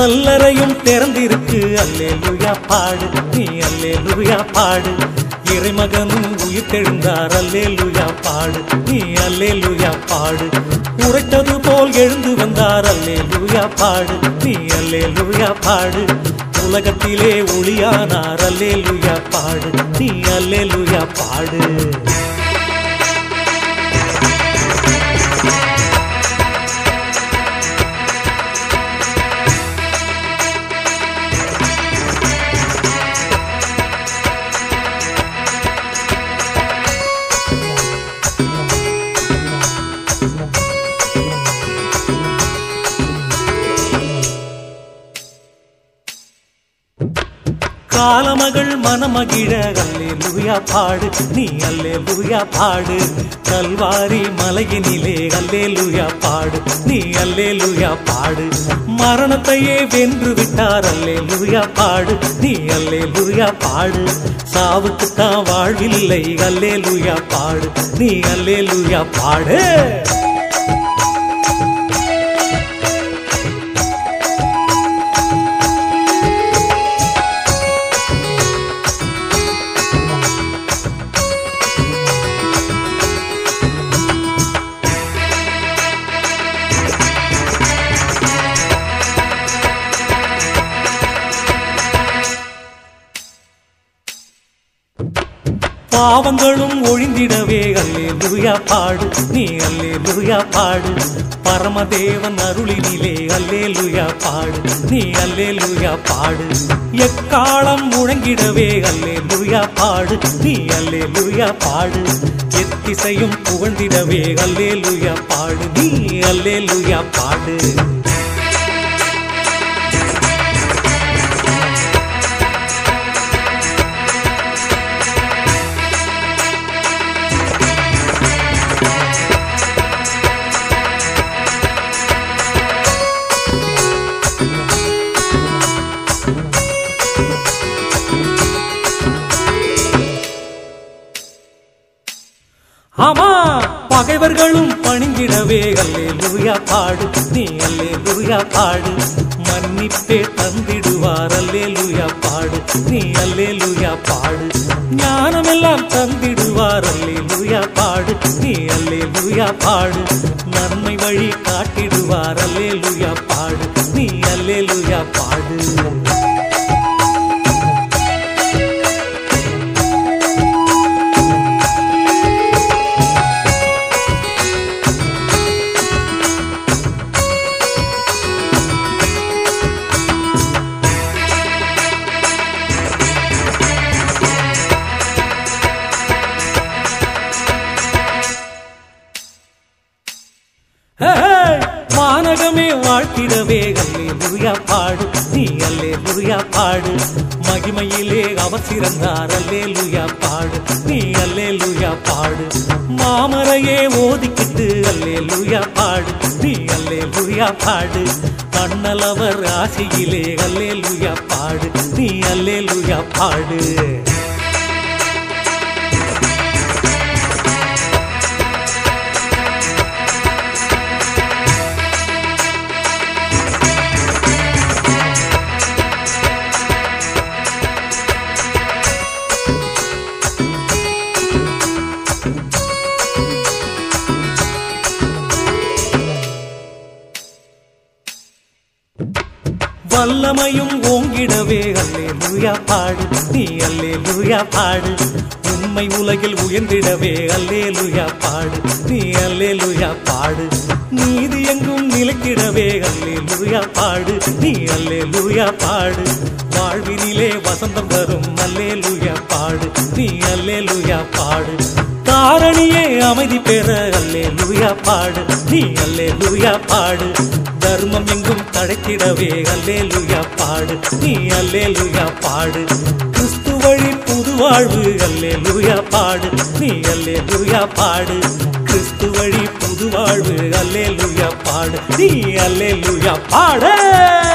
கல்லறையும் திறந்திருக்கு அல்லேலுயா பாடு நீ அல்லேலுயா பாடு இறைமகனும் உயிர் தெழுந்தார் அல்லேலுயா பாடு நீ அல்லேலுயா பாடு உரைத்தது போல் எழுந்து வந்தார் அல்லேலுயா பாடு நீ அல்லேலுயா பாடு உலகத்திலே ஒளியானார் அல்லேலுயா பாடு நீ அல்லேலுயா பாடு காலமகள் மனமகிழ அல்லேலுயா பாடு நீ அல்லேலுயா பாடு கல்வாரி மலையினிலே அல்லேலுயா பாடு நீ அல்லேலுயா பாடு மரணத்தையே வென்று விட்டார் அல்லேலுயா பாடு நீ அல்லேலுயா பாடு சாவுக்குத்தான் வாழ்வில்லை அல்லேலுயா பாடு நீ அல்லேலுயா பாடு பாவங்களும் ஒழிந்திடவே அல்லேலுயா பாடு நீ அல்லேலுயா பாடு பரமதேவன் அருளினிலே அல்லேலுயா பாடு நீ அல்லேலுயா பாடு எக்காலம் முழங்கிடவே அல்லேலுயா பாடு நீ அல்லேலுயா பாடு எத்திசையும் புகழ்ந்திடவே அல்லேலுயா பாடு நீ அல்லேலுயா பாடு ஆமா பகைவர்களும் பணிந்திடவே அல்லேலுயா பாடு நீ அல்லேலுயா பாடு மன்னிப்பே தந்திடுவார் அல்லேலுயா பாடு நீ அல்லேலுயா பாடு ஞானமெல்லாம் தந்திடுவார் அல்லேலுயா பாடு நீ அல்லேலுயா பாடு நன்மை வழி காட்டிடுவார் அல்லேலுயா பாடு நீ அல்லேலுயா பாடு ஏய், மானகமே வாழ்த்திடவே அல்லேலுயா பாடு நீ அல்லேலுயா பாடு மகிமையிலே அவர் சிறந்தார் அல்லேலுயா பாடு நீ அல்லேலுயா பாடு மாமரையே ஓதிக்கிட்டு அல்லேலுயா பாடு நீ அல்லேலுயா பாடு கண்ணலவர் ஆசையிலே அல்லேலுயா பாடு நீ அல்லேலுயா பாடு வல்லமையும் ஓங்கிடவே அல்லேலுயா பாடு நீ அல்லேலுயா பாடு உண்மை உலகில் உயர்ந்திடவே அல்லேலுயா பாடு நீ அல்லேலுயா பாடு நீதி எங்கும் நிலைத்திடவே அல்லேலுயா பாடு நீ அல்லேலுயா பாடு வாழ்வினிலே வசந்தம் வரும் அல்லேலுயா பாடு நீ அல்லேலுயா பாடு காரணியே அமைதி பெற அல்லேலுயா பாடு நீ அல்லேலுயா பாடு தர்மம் எங்கும் தழைத்திடவே அல்லேலுயா பாடு நீ அல்லேலுயா பாடு கிறிஸ்து வழி புது வாழ்வு அல்லேலுயா பாடு நீ அல்லேலுயா பாடு கிறிஸ்து வழி புது வாழ்வு அல்லேலுயா பாடு நீ அல்லேலுயா பாடு